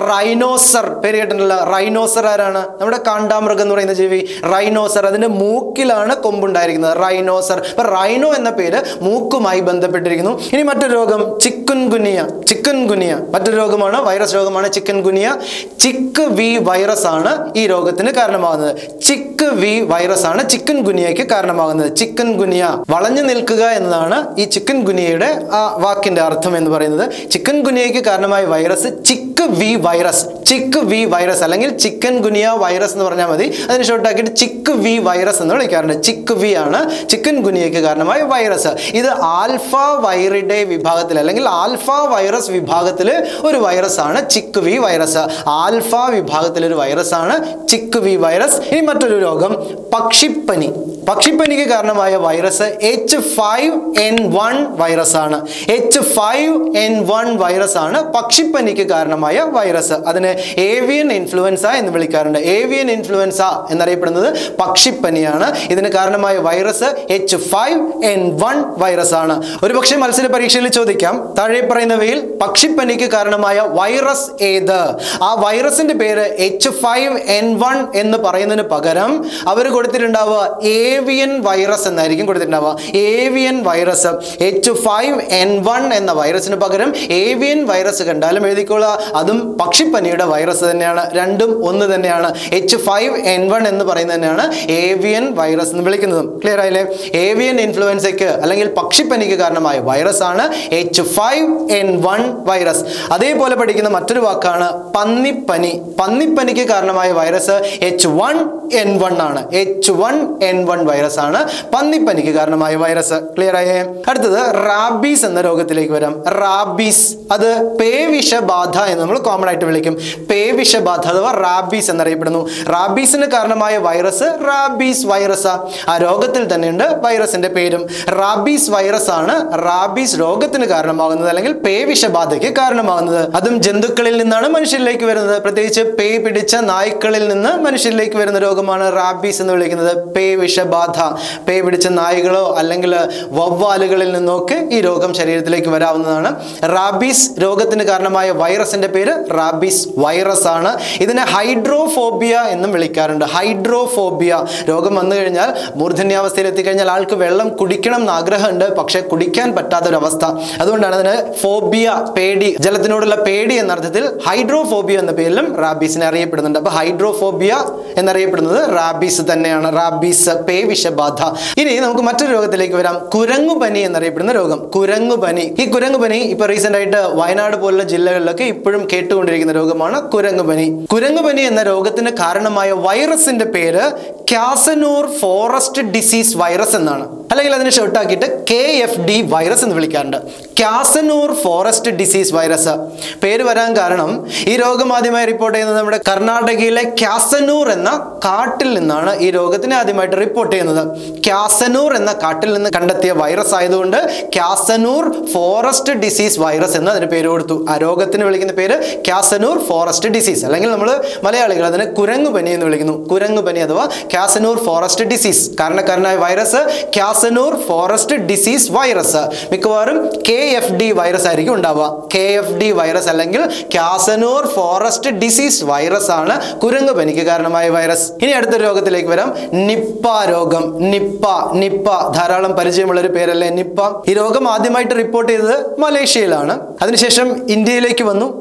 റൈനോസർ പേര് കേട്ടിട്ടുണ്ടല്ലോ റൈനോസർ ആരാണ് നമ്മുടെ കാണ്ടാമൃഗം എന്ന് പറയുന്ന ജീവി റൈനോസർ അതിന്റെ മൂക്കിലാണ് കൊമ്പുണ്ടായിരിക്കുന്നത് റൈനോസർ അപ്പൊ റൈനോ എന്ന പേര് മൂക്കുമായി ബന്ധപ്പെട്ടിരിക്കുന്നു ഇനി മറ്റൊരു രോഗം ചിക്കുൻ ഗുനിയ ചിക്കൻ ഗുനിയ മറ്റൊരു രോഗമാണ് വൈറസ് രോഗമാണ് chikungunya chik V virus ആണ് ഈ രോഗത്തിന് കാരണമാകുന്നത് ചിക്ക് വി വൈറസ് ആണ് ചിക്കൻ ഗുനിയയ്ക്ക് കാരണമാകുന്നത് ചിക്കൻ ഗുനിയ വളഞ്ഞു നിൽക്കുക എന്നതാണ് ഈ ചിക്കൻ ഗുനിയയുടെ ആ വാക്കിന്റെ അർത്ഥം എന്ന് പറയുന്നത് ചിക്കൻ ഗുനിയയ്ക്ക് കാരണമായ virus chik V virus chik V virus അല്ലെങ്കിൽ ചിക്കൻ ഗുനിയ വൈറസ് എന്ന് പറഞ്ഞാൽ മതി അതിന് ഷോർട്ടാക്കിയിട്ട് ചിക്ക് വി വൈറസ് എന്ന് വിളിക്കാറുണ്ട് ചിക്ക് വി ആണ് ചിക്കൻ ഗുനിയയ്ക്ക് കാരണമായ വൈറസ് ഇത് ആൽഫ വൈറിഡേ വിഭാഗത്തിൽ അല്ലെങ്കിൽ ആൽഫ വൈറസ് വിഭാഗത്തിൽ ഒരു വൈറസ് ആണ് ചിക്ക് വി വൈറസ് ആൽഫ വിഭാഗത്തിൽ ഒരു വൈറസ് ആണ് ചിക്ക് വി വൈറസ് ഇനി മറ്റൊരു രോഗം പക്ഷിപ്പനി പക്ഷിപ്പനിക്ക് കാരണമായ virus H five N one virus ആണ് H five N one virus ആണ് പക്ഷിപ്പനിക്ക് കാരണമായ വൈറസ് അതിന് ഏവിയൻ ഇൻഫ്ലുവൻസ എന്ന് വിളിക്കാറുണ്ട് ഏവിയൻ ഇൻഫ്ലുവൻസ എന്നറിയപ്പെടുന്നത് പക്ഷിപ്പനിയാണ് ഇതിന് കാരണമായ virus H five N one virus ആണ് ഒരുപക്ഷെ മത്സര പരീക്ഷയിൽ ചോദിക്കാം താഴെ പറയുന്നവയിൽ പക്ഷിപ്പനിക്ക് കാരണമായ വൈറസ് ഏത് ആ വൈറസിന്റെ പേര് എച്ച് ഫൈവ് എൻ വൺ എന്ന് പറയുന്നതിന് പകരം അവർ കൊടുത്തിട്ടുണ്ടാവുക ഏവിയൻ വൈറസ് എന്നായിരിക്കും കൊടുത്തിട്ടുണ്ടാവുക avian virus H five N one എന്ന വൈറസിന് പകരം ഏവിയൻ വൈറസ് കണ്ടാലും എഴുതിക്കൊള്ളുക അതും പക്ഷിപ്പനിയുടെ വൈറസ് തന്നെയാണ് രണ്ടും ഒന്ന് തന്നെയാണ് എച്ച് ഫൈവ് എൻ വൺ എന്ന് പറയുന്നത് തന്നെയാണ് ഏവിയൻ വൈറസ് എന്ന് വിളിക്കുന്നത് ക്ലിയർ ആയില്ലേ ഏവിയൻ ഇൻഫ്ലുവൻസയ്ക്ക് അല്ലെങ്കിൽ പക്ഷിപ്പനിക്ക് കാരണമായ വൈറസ് ആണ് H five N one virus അതേപോലെ പഠിക്കുന്ന മറ്റൊരു വാക്കാണ് പന്നിപ്പനി പന്നിപ്പനിക്ക് കാരണമായ virus H one N one ആണ് H one N one virus ആണ് പന്നിപ്പനിക്ക് കാരണമായ വൈറസ് ക്ലിയർ ആയേ അടുത്തത് റാബീസ് എന്ന രോഗത്തിലേക്ക് വരാം റാബീസ് അത് പേവിഷബാധ എന്ന് നമ്മൾ കോമൺ ആയിട്ട് വിളിക്കും പേവിഷബാധ അഥവാ റാബീസ് എന്നറിയപ്പെടുന്നു റാബീസിന് കാരണമായ വൈറസ് റാബീസ് വൈറസ് ആ രോഗത്തിൽ തന്നെയുണ്ട് വൈറസിന്റെ പേരും റാബീസ് വൈറസ് ആണ് റാബീസ് രോഗത്തിന് കാരണമാകുന്നത് അല്ലെങ്കിൽ പേവിഷബാധയ്ക്ക് കാരണമാകുന്നത് അതും ജന്തുക്കളിൽ നിന്നാണ് മനുഷ്യരിലേക്ക് വരുന്നത് പ്രത്യേകിച്ച് പേ പിടിച്ച നായ്ക്കളിൽ നിന്ന് മനുഷ്യരിലേക്ക് വരുന്ന രോഗമാണ് റാബീസ് എന്ന് വിളിക്കുന്നത് പേ വിഷബാധ പേ പിടിച്ച നായ്കളോ അല്ലെങ്കിൽ വവ്വാലുകളിൽ നിന്നൊക്കെ ഈ രോഗം ശരീരത്തിലേക്ക് വരാവുന്നതാണ് റാബീസ് രോഗത്തിന് കാരണമായ വൈറസിന്റെ പേര് റാബീസ് വൈറസ് ആണ് ഇതിനെ ഹൈഡ്രോഫോബിയ എന്നും വിളിക്കാറുണ്ട് ഹൈഡ്രോഫോബിയ രോഗം വന്നു കഴിഞ്ഞാൽ മൂർധന്യാവസ്ഥയിൽ എത്തിക്കഴിഞ്ഞാൽ ആൾക്ക് വെള്ളം കുടിക്കണം എന്ന് ആഗ്രഹമുണ്ട് പക്ഷെ കുടിക്കാൻ പറ്റാത്തൊരവസ്ഥ അതുകൊണ്ടാണ് അതിന് ഫോബിയ പേടി ജലത്തിനോടുള്ള പേടി എന്ന അർത്ഥത്തിൽ ഹൈഡ്രോഫോബിയ എന്ന പേരിലും റാബീസിനെ അറിയപ്പെടുന്നുണ്ട് അപ്പൊ ഹൈഡ്രോഫോബിയ എന്നറിയപ്പെടുന്നത് റാബീസ് തന്നെയാണ് റാബീസ് പേ വിഷബാധ ഇനി നമുക്ക് മറ്റൊരു രോഗത്തിലേക്ക് വരാം കുരങ്ങുപനി എന്നറിയപ്പെടുന്ന രോഗം കുരങ്ങുപനി ഈ കുരങ്ങുപനി ഇപ്പൊ റീസെന്റ് ആയിട്ട് വയനാട് പോലുള്ള ജില്ലകളിലൊക്കെ ഇപ്പോഴും കേട്ടുകൊണ്ടിരിക്കുന്ന രോഗമാണ് കുരങ്ങുപനി കുരങ്ങുപനി എന്ന രോഗത്തിന് കാരണമായ വൈറസിന്റെ പേര് ക്യാസനൂർ ഫോറസ്റ്റ് ഡിസീസ് വൈറസ് എന്നാണ് അല്ലെങ്കിൽ അതിനെ ഷോർട്ടാക്കിയിട്ട് കെ എഫ് ഡി വൈറസ് എന്ന് വിളിക്കാറുണ്ട് ക്യാസനൂർ ഫോറസ്റ്റ് ഡിസീസ് വൈറസ് പേര് വരാൻ കാരണം ഈ രോഗം ആദ്യമായി റിപ്പോർട്ട് ചെയ്യുന്നത് നമ്മുടെ കർണാടകയിലെ ക്യാസനൂർ എന്ന കാട്ടിൽ നിന്നാണ് ഈ രോഗത്തിനെ ആദ്യമായിട്ട് റിപ്പോർട്ട് ചെയ്യുന്നത് ക്യാസനൂർ എന്ന കാട്ടിൽ നിന്ന് കണ്ടെത്തിയ വൈറസ് ആയതുകൊണ്ട് ക്യാസനൂർ ഫോറസ്റ്റ് ഡിസീസ് വൈറസ് എന്ന് അതിന് പേര് കൊടുത്തു ആ രോഗത്തിന് വിളിക്കുന്ന പേര് ക്യാസനൂർ ഫോറസ്റ്റ് ഡിസീസ് അല്ലെങ്കിൽ നമ്മൾ മലയാളികൾ അതിനെ കുരങ്ങുപനി എന്ന് വിളിക്കുന്നു കുരങ്ങുപനി അഥവാ ക്യാസനൂർ ഫോറസ്റ്റ് ഡിസീസ് കാരണക്കാരനായ virus Kyasanur forest disease virus മിക്കവാറും കെ എഫ് ഡി വൈറസ് ആയിരിക്കും ഉണ്ടാവുക കെ എഫ് ഡി വൈറസ് അല്ലെങ്കിൽ ക്യാസനൂർ ഫോറസ്റ്റ് ഡിസീസ് വൈറസ് ആണ് കുരങ്ങുപനിക്ക് കാരണമായ വൈറസ് ഇനി അടുത്ത രോഗത്തിലേക്ക് വരാം നിപ്പ രോഗം നിപ്പ നിപ്പ ധാരാളം പരിചയമുള്ള ഒരു പേരല്ലേ നിപ്പ ഈ രോഗം ആദ്യമായിട്ട് റിപ്പോർട്ട് ചെയ്തത് മലേഷ്യയിലാണ് അതിനുശേഷം ഇന്ത്യയിലേക്ക് വന്നു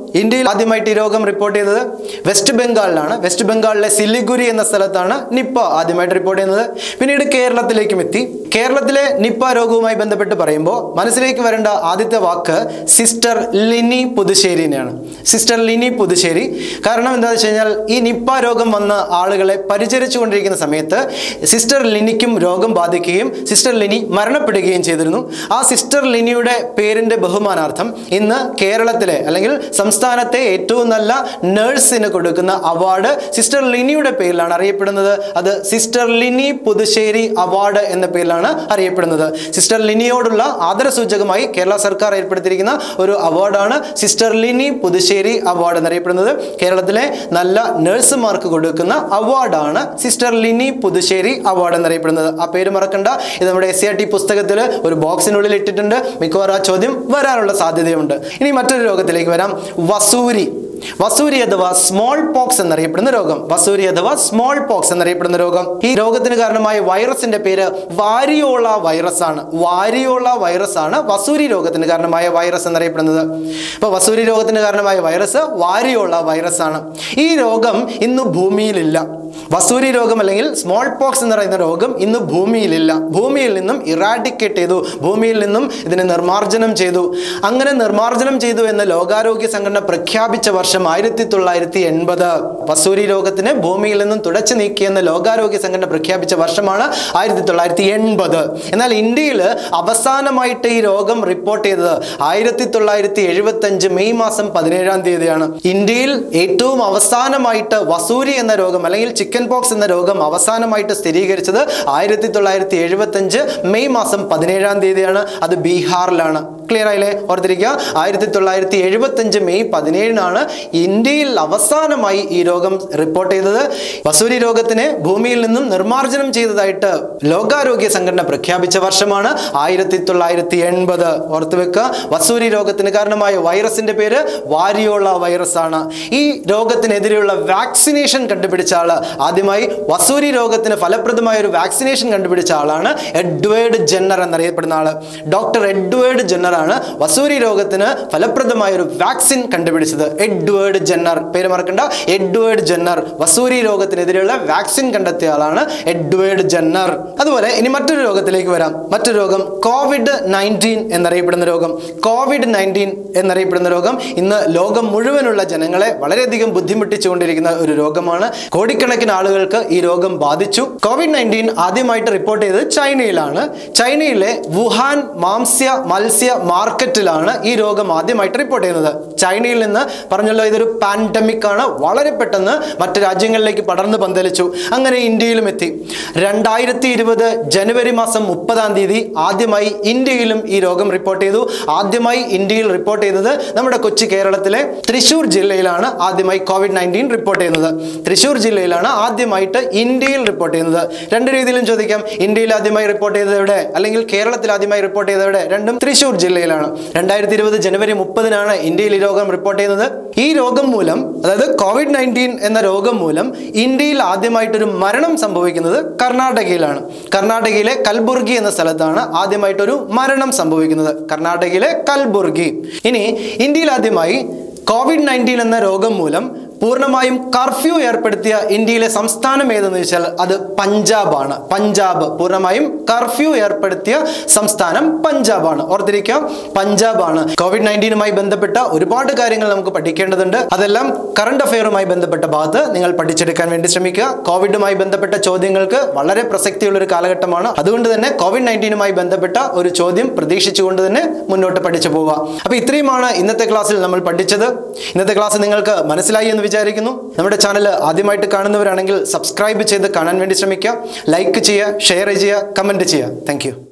ഇന്ത്യയിൽ ആദ്യമായിട്ട് ഈ രോഗം റിപ്പോർട്ട് ചെയ്തത് വെസ്റ്റ് ബംഗാളിലാണ് വെസ്റ്റ് ബംഗാളിലെ സിലിഗുരി എന്ന സ്ഥലത്താണ് നിപ്പ ആദ്യമായിട്ട് റിപ്പോർട്ട് ചെയ്യുന്നത് പിന്നീട് കേരളത്തിലേക്കും എത്തി കേരളത്തിലെ നിപ്പ രോഗവുമായി ബന്ധപ്പെട്ട് പറയുമ്പോൾ മനസ്സിലേക്ക് വരേണ്ട ആദ്യത്തെ വാക്ക് സിസ്റ്റർ ലിനി പുതുശ്ശേരിനെയാണ് സിസ്റ്റർ ലിനി പുതുശ്ശേരി കാരണം എന്താണെന്ന് വെച്ച് കഴിഞ്ഞാൽ ഈ നിപ്പ രോഗം വന്ന ആളുകളെ പരിചരിച്ചു കൊണ്ടിരിക്കുന്ന സമയത്ത് സിസ്റ്റർ ലിനിക്കും രോഗം ബാധിക്കുകയും സിസ്റ്റർ ലിനി മരണപ്പെടുകയും ചെയ്തിരുന്നു ആ സിസ്റ്റർ ലിനിയുടെ പേരിന്റെ ബഹുമാനാർത്ഥം ഇന്ന് കേരളത്തിലെ അല്ലെങ്കിൽ സംസ്ഥാനത്തെ ഏറ്റവും നല്ല നേഴ്സിന് കൊടുക്കുന്ന അവാർഡ് സിസ്റ്റർ ലിനിയുടെ പേരിലാണ് അറിയപ്പെടുന്നത് അത് സിസ്റ്റർ ലിനി പുതുശ്ശേരി അവാർഡ് എന്ന പേരിലാണ് അറിയപ്പെടുന്നത് സിസ്റ്റർ ലിനിയോടുള്ള ആദരസൂചകമായി കേരള സർക്കാർ ഏർപ്പെടുത്തിയിരിക്കുന്ന ഒരു അവാർഡാണ് സിസ്റ്റർ ലിനി പുതുശ്ശേരി അവാർഡ് എന്നറിയപ്പെടുന്നത് കേരളത്തിലെ നല്ല നഴ്സുമാർക്ക് കൊടുക്കുന്ന അവാർഡാണ് സിസ്റ്റർ ലിനി പുതുശ്ശേരി അവാർഡ് എന്നറിയപ്പെടുന്നത് ആ പേര് മറക്കണ്ട ഇത് നമ്മുടെ എസ് സി ആർ ടി പുസ്തകത്തിൽ ഒരു ബോക്സിനുള്ളിൽ ഇട്ടിട്ടുണ്ട് മിക്കവാറും ആ ചോദ്യം വരാനുള്ള സാധ്യതയുണ്ട് ഇനി മറ്റൊരു രോഗത്തിലേക്ക് വരാം വസൂരി വസൂരി അഥവാ സ്മോൾ പോക്സ് എന്നറിയപ്പെടുന്ന രോഗം വസൂരി അഥവാ സ്മോൾ പോക്സ് എന്നറിയപ്പെടുന്ന രോഗം ഈ രോഗത്തിന് കാരണമായ വൈറസിന്റെ പേര് വാരിയോള വൈറസ് ആണ് വാരിയോള വൈറസ് ആണ് വസൂരി രോഗത്തിന് കാരണമായ വൈറസ് എന്നറിയപ്പെടുന്നത് ഇപ്പൊ വസൂരി രോഗത്തിന് കാരണമായ വൈറസ് വാരിയോള വൈറസ് ആണ് ഈ രോഗം ഇന്ന് ഭൂമിയിലില്ല വസൂരി രോഗം അല്ലെങ്കിൽ സ്മോൾ പോക്സ് എന്ന് പറയുന്ന രോഗം ഇന്ന് ഭൂമിയിലില്ല ഭൂമിയിൽ നിന്നും ഇറാഡിക്കേറ്റ് ചെയ്തു ഭൂമിയിൽ നിന്നും ഇതിനെ നിർമ്മാർജ്ജനം ചെയ്തു അങ്ങനെ നിർമ്മാർജ്ജനം ചെയ്തു എന്ന് ലോകാരോഗ്യ സംഘടന പ്രഖ്യാപിച്ച വർഷം ആയിരത്തി തൊള്ളായിരത്തി എൺപത് വസൂരി രോഗത്തിനെ ഭൂമിയിൽ നിന്നും തുടച്ചു നീക്കിയെന്ന് ലോകാരോഗ്യ സംഘടന പ്രഖ്യാപിച്ച വർഷമാണ് ആയിരത്തി തൊള്ളായിരത്തി എൺപത് എന്നാൽ ഇന്ത്യയിൽ അവസാനമായിട്ട് ഈ രോഗം റിപ്പോർട്ട് ചെയ്തത് ആയിരത്തി തൊള്ളായിരത്തി എഴുപത്തി അഞ്ച് മെയ് മാസം പതിനേഴാം തീയതിയാണ് ഇന്ത്യയിൽ ഏറ്റവും അവസാനമായിട്ട് വസൂരി എന്ന രോഗം അല്ലെങ്കിൽ ചിക്കൻ പോക്സ് എന്ന രോഗം അവസാനമായിട്ട് സ്ഥിരീകരിച്ചത് ആയിരത്തി തൊള്ളായിരത്തി എഴുപത്തി അഞ്ച് മെയ് മാസം പതിനേഴാം തീയതിയാണ് അത് ബീഹാറിലാണ് ക്ലിയർ ആയില്ലേ ഓർത്തിരിക്കുക ആയിരത്തി തൊള്ളായിരത്തി എഴുപത്തി അഞ്ച് മെയ് പതിനേഴിനാണ് ഇന്ത്യയിൽ അവസാനമായി ഈ രോഗം റിപ്പോർട്ട് ചെയ്തത് വസൂരി രോഗത്തിനെ ഭൂമിയിൽ നിന്നും നിർമ്മാർജ്ജനം ചെയ്തതായിട്ട് ലോകാരോഗ്യ സംഘടന പ്രഖ്യാപിച്ച വർഷമാണ് ആയിരത്തി തൊള്ളായിരത്തി എൺപത് ഓർത്തു വെക്കുക വസൂരി രോഗത്തിന് കാരണമായ വൈറസിന്റെ പേര് വാരിയോള വൈറസ് ആണ് ഈ രോഗത്തിനെതിരെയുള്ള വാക്സിനേഷൻ കണ്ടുപിടിച്ച ആള് ആദ്യമായി വസൂരി രോഗത്തിന് ഫലപ്രദമായ ഒരു വാക്സിനേഷൻ കണ്ടുപിടിച്ച ആളാണ് എഡ്വേർഡ് ജെന്നർ എന്നറിയപ്പെടുന്ന ആള് ഡോക്ടർ എഡ്വേർഡ് ജെന്നർ ആണ് വസൂരി രോഗത്തിന് ഫലപ്രദമായ ഒരു വാക്സിൻ കണ്ടുപിടിച്ചത് എഡ്വേർഡ് ജെന്നർ പേര് മറക്കണ്ട എഡ്വേർഡ് ജെന്നർ വസൂരി രോഗത്തിനെതിരെയുള്ള വാക്സിൻ കണ്ടെത്തിയ ആളാണ് എഡ്വേർഡ് ജെന്നർ അതുപോലെ ഇനി മറ്റൊരു രോഗത്തിലേക്ക് വരാം മറ്റൊരു രോഗം കോവിഡ് നയൻറ്റീൻ എന്നറിയപ്പെടുന്ന രോഗം കോവിഡ് നയൻറ്റീൻ എന്നറിയപ്പെടുന്ന രോഗം ഇന്ന് ലോകം മുഴുവനുള്ള ജനങ്ങളെ വളരെയധികം ബുദ്ധിമുട്ടിച്ചുകൊണ്ടിരിക്കുന്ന ഒരു രോഗമാണ് കോടിക്കണക്കിന് ആളുകൾക്ക് ഈ രോഗം ബാധിച്ചു കോവിഡ് നയൻറ്റീൻ ആദ്യമായിട്ട് റിപ്പോർട്ട് ചെയ്തത് ചൈനയിലാണ് ചൈനയിലെ വുഹാൻ മാംസ്യ മത്സ്യ മാർക്കറ്റിലാണ് ഈ രോഗം ആദ്യമായിട്ട് റിപ്പോർട്ട് ചെയ്യുന്നത് ചൈനയിൽ നിന്ന് പറഞ്ഞല്ലോ ഇതൊരു പാൻഡമിക് ആണ് വളരെ പെട്ടെന്ന് മറ്റ് രാജ്യങ്ങളിലേക്ക് പടർന്ന് പന്തലിച്ചു അങ്ങനെ ഇന്ത്യയിലും എത്തി രണ്ടായിരത്തി ഇരുപത് ജനുവരി മാസം മുപ്പതാം തീയതി ആദ്യമായി ഇന്ത്യയിലും ഈ രോഗം റിപ്പോർട്ട് ചെയ്തു ആദ്യമായി ഇന്ത്യയിൽ റിപ്പോർട്ട് ചെയ്തത് നമ്മുടെ കൊച്ചു കേരളത്തിലെ തൃശൂർ ജില്ലയിലാണ് ആദ്യമായി കോവിഡ് നയൻറ്റീൻ റിപ്പോർട്ട് ചെയ്യുന്നത് തൃശൂർ ജില്ലയിലാണ് ആദ്യമായിട്ട് ഇന്ത്യയിൽ റിപ്പോർട്ട് ചെയ്യുന്നത് രണ്ട് രീതിയിലും ചോദിക്കാം ഇന്ത്യയിൽ ആദ്യമായി റിപ്പോർട്ട് ചെയ്തത് എവിടെ അല്ലെങ്കിൽ കേരളത്തിൽ ആദ്യമായി റിപ്പോർട്ട് ചെയ്തത് എവിടെ രണ്ടും തൃശൂർ ജില്ലയിലാണ് രണ്ടായിരത്തി ഇരുപത് ജനുവരി മുപ്പതിനാണ് ഇന്ത്യയിൽ ഈ രോഗം റിപ്പോർട്ട് ചെയ്യുന്നത് ഈ രോഗം മൂലം അതായത് കോവിഡ് നയൻറ്റീൻ എന്ന രോഗം മൂലം ഇന്ത്യയിൽ ആദ്യമായിട്ടൊരു മരണം സംഭവിക്കുന്നത് കർണാടകയിലാണ് കർണാടകയിലെ കൽബുർഗി എന്ന സ്ഥലത്താണ് ആദ്യമായിട്ടൊരു മരണം സംഭവിക്കുന്നത് കർണാടകയിലെ കൽബുർഗി ഇനി ഇന്ത്യയിൽ ആദ്യമായി കോവിഡ് നയൻറ്റീൻ എന്ന രോഗം മൂലം പൂർണ്ണമായും കർഫ്യൂ ഏർപ്പെടുത്തിയ ഇന്ത്യയിലെ സംസ്ഥാനം ഏതെന്ന് ചോദിച്ചാൽ അത് പഞ്ചാബാണ് പഞ്ചാബ് പൂർണ്ണമായും കർഫ്യൂ ഏർപ്പെടുത്തിയ സംസ്ഥാനം പഞ്ചാബാണ് ഓർത്തിരിക്കാം പഞ്ചാബാണ് കോവിഡ് നയൻറ്റീനുമായി ബന്ധപ്പെട്ട ഒരുപാട് കാര്യങ്ങൾ നമുക്ക് പഠിക്കേണ്ടതുണ്ട് അതെല്ലാം കറണ്ട് അഫെയറുമായി ബന്ധപ്പെട്ട ഭാഗത്ത് നിങ്ങൾ പഠിച്ചെടുക്കാൻ വേണ്ടി ശ്രമിക്കുക കോവിഡുമായി ബന്ധപ്പെട്ട ചോദ്യങ്ങൾക്ക് വളരെ പ്രസക്തിയുള്ള ഒരു കാലഘട്ടമാണ് അതുകൊണ്ട് തന്നെ കോവിഡ് നയൻറ്റീനുമായി ബന്ധപ്പെട്ട ഒരു ചോദ്യം പ്രതീക്ഷിച്ചുകൊണ്ട് തന്നെ മുന്നോട്ട് പഠിച്ചു പോവുക അപ്പോൾ ഇത്രയുമാണ് ഇന്നത്തെ ക്ലാസ്സിൽ നമ്മൾ പഠിച്ചത് ഇന്നത്തെ ക്ലാസ് നിങ്ങൾക്ക് മനസ്സിലായി എന്ന് വിചാരിക്കുന്നു നമ്മുടെ ചാനൽ ആദ്യമായിട്ട് കാണുന്നവരാണെങ്കിൽ സബ്സ്ക്രൈബ് ചെയ്ത് കാണാൻ വേണ്ടി ശ്രമിക്കുക ലൈക്ക് ചെയ്യുക ഷെയർ ചെയ്യുക കമൻറ്റ് ചെയ്യുക താങ്ക്